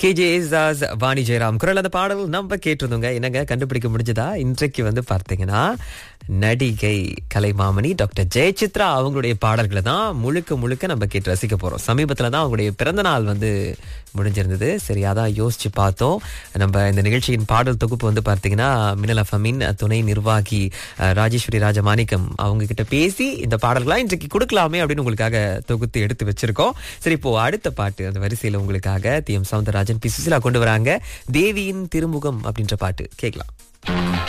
K J ஏசாஸ் வாணி ஜெயராம் குரல் அந்த பாடல் நம்ம கேட்டிருந்தோங்க என்னங்க கண்டுபிடிக்க முடிஞ்சதா இன்றைக்கு வந்து பார்த்தீங்கன்னா நடிகை கலைமாமணி டாக்டர் ஜெயசித்ரா அவங்களுடைய பாடல்களை தான் முழுக்க முழுக்க நம்ம கேட்டு ரசிக்க போறோம் சமீபத்தில் தான் அவங்களுடைய பிறந்த நாள் வந்து முடிஞ்சிருந்தது சரி அதான் யோசிச்சு பார்த்தோம் நம்ம இந்த நிகழ்ச்சியின் பாடல் தொகுப்பு வந்து பார்த்தீங்கன்னா மினல் அஃபமின் துணை நிர்வாகி அஹ், ராஜேஸ்வரி ராஜமாணிக்கம் அவங்க கிட்ட பேசி இந்த பாடல்களாம் இன்றைக்கு கொடுக்கலாமே அப்படின்னு உங்களுக்காக தொகுத்து எடுத்து வச்சிருக்கோம் சரி இப்போ அடுத்த பாட்டு அந்த வரிசையில் உங்களுக்காக T M Soundararajan P Susheela கொண்டு வராங்க தேவியின் திருமுகம் அப்படின்ற பாட்டு கேட்கலாம்